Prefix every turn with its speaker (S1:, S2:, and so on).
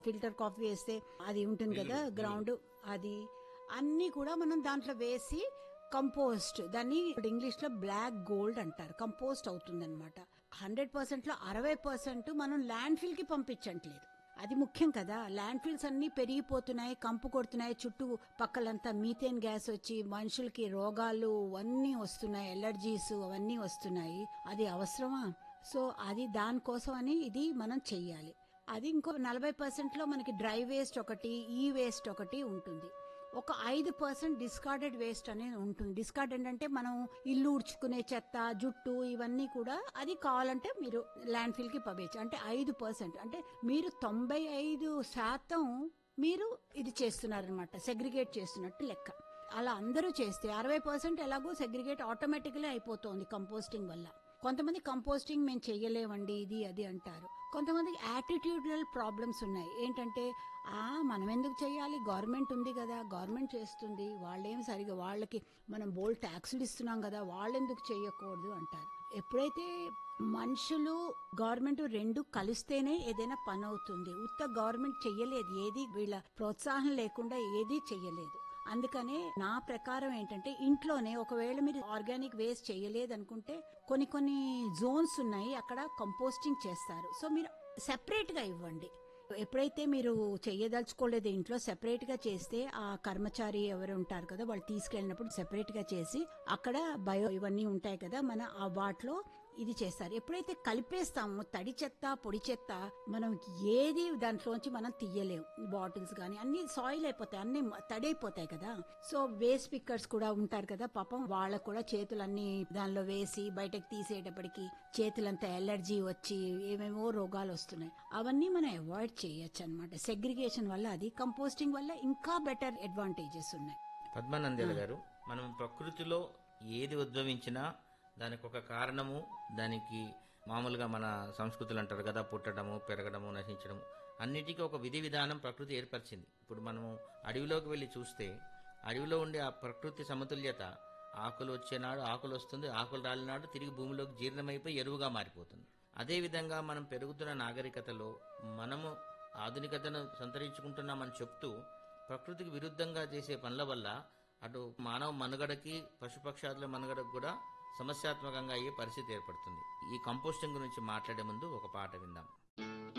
S1: filter coffee వేస్తే అది ఉంటుంది కదా గ్రౌండ్ అది అన్ని కూడా మనం దాంట్లో వేసి కంపోస్ట్ దాన్ని ఇంగ్లీష్ లో బ్లాక్ గోల్డ్ అంటారు కంపోస్ట్ అవుతుంది అనమాట హండ్రెడ్ పర్సెంట్ లో అరవై పర్సెంట్ మనం ల్యాండ్ ఫిల్ కి పంపించట్లేదు అది ముఖ్యం కదా ల్యాండ్ ఫిల్స్ అన్ని పెరిగిపోతున్నాయి కంపు కొడుతున్నాయి చుట్టూ పక్కలంతా మీథేన్ గ్యాస్ వచ్చి మనుషులకి రోగాలు అన్నీ వస్తున్నాయి ఎలర్జీస్ అవన్నీ వస్తున్నాయి అది అవసరమా సో అది దానికోసం అని ఇది మనం చెయ్యాలి అది ఇంకో నలభై పర్సెంట్ లో మనకి డ్రై వేస్ట్ ఒకటి ఈ వేస్ట్ ఒకటి ఉంటుంది ఒక ఐదు పర్సెంట్ డిస్కార్డెడ్ వేస్ట్ అనేది ఉంటుంది డిస్కార్డెడ్ అంటే మనం ఇల్లు ఉడ్చుకునే చెత్త జుట్టు ఇవన్నీ కూడా అది కావాలంటే మీరు ల్యాండ్ ఫిల్ కి పంపించు అంటే ఐదు పర్సెంట్ అంటే మీరు తొంభై ఐదు శాతం మీరు ఇది చేస్తున్నారనమాట సెగ్రిగేట్ చేస్తున్నట్టు లెక్క అలా అందరూ చేస్తే అరవై పర్సెంట్ ఎలాగో సెగ్రిగేట్ ఆటోమేటిక్లీ అయిపోతుంది కంపోస్టింగ్ వల్ల కొంతమంది కంపోస్టింగ్ మేము చెయ్యలేమండి ఇది అది అంటారు కొంతమంది యాటిట్యూడల్ ప్రాబ్లమ్స్ ఉన్నాయి ఏంటంటే ఆ మనం ఎందుకు చేయాలి గవర్నమెంట్ ఉంది కదా గవర్నమెంట్ చేస్తుంది వాళ్ళేం సరిగా వాళ్ళకి మనం బోల్ ట్యాక్సులు ఇస్తున్నాం కదా వాళ్ళెందుకు చేయకూడదు అంటారు ఎప్పుడైతే మనుషులు గవర్నమెంట్ రెండు కలిస్తేనే ఏదైనా పని అవుతుంది ఉత్త గవర్నమెంట్ చెయ్యలేదు ఏది వీళ్ళ ప్రోత్సాహం లేకుండా ఏది చెయ్యలేదు అందుకనే నా ప్రకారం ఏంటంటే ఇంట్లోనే ఒకవేళ మీరు ఆర్గానిక్ వేస్ట్ చేయలేదు అనుకుంటే కొన్ని కొన్ని జోన్స్ ఉన్నాయి అక్కడ కంపోస్టింగ్ చేస్తారు సో మీరు సెపరేట్ గా ఇవ్వండి ఎప్పుడైతే మీరు చెయ్యదలుచుకోలేదు ఇంట్లో సెపరేట్ గా చేస్తే ఆ కర్మచారి ఎవరు ఉంటారు కదా వాళ్ళు తీసుకెళ్ళినప్పుడు సెపరేట్ గా చేసి అక్కడ బయో ఇవన్నీ ఉంటాయి కదా మన ఆ వాటిలో ఇది చేస్తారు ఎప్పుడైతే కలిపేస్తామో తడి చెత్త పొడి చెత్త మనం ఏది దాంట్లోంచి మనం తీయలేము బాటిల్స్ కానీ అన్ని సాయిల్ అయిపోతాయి అన్ని తడి అయిపోతాయి కదా సో వేస్ట్ పిక్కర్స్ కూడా ఉంటారు కదా పాపం వాళ్ళకు కూడా చేతులన్నీ దానిలో వేసి బయటకు తీసేటప్పటికి చేతులంతా ఎలర్జీ వచ్చి ఏమేమో రోగాలు వస్తున్నాయి అవన్నీ మనం అవాయిడ్ చేయొచ్చు అనమాట సెగ్రిగేషన్ వల్ల అది కంపోస్టింగ్ వల్ల ఇంకా బెటర్ అడ్వాంటేజెస్ ఉన్నాయి
S2: పద్మానందేల గారు మనం ప్రకృతిలో ఏది ఉద్భవించినా దానికి ఒక కారణము దానికి మామూలుగా మన సంస్కృతులు అంటారు కదా పుట్టడము పెరగడము నశించడము అన్నిటికీ ఒక విధి విధానం ప్రకృతి ఏర్పరిచింది ఇప్పుడు మనము అడవిలోకి వెళ్ళి చూస్తే అడవిలో ఉండే ఆ ప్రకృతి సమతుల్యత ఆకులు వచ్చేనాడు ఆకులు వస్తుంది ఆకులు రాలినాడు తిరిగి భూమిలోకి జీర్ణమైపోయి ఎరువుగా మారిపోతుంది అదేవిధంగా మనం పెరుగుతున్న నాగరికతలో మనము ఆధునికతను సంతరించుకుంటున్నామని చెప్తూ ప్రకృతికి విరుద్ధంగా చేసే పనుల వల్ల అటు మానవ మనుగడకి పశుపక్షాదుల మనుగడకు కూడా సమస్యాత్మకంగా అయ్యే పరిస్థితి ఏర్పడుతుంది ఈ కంపోస్టింగ్ గురించి మాట్లాడే ముందు ఒక పాట విందాం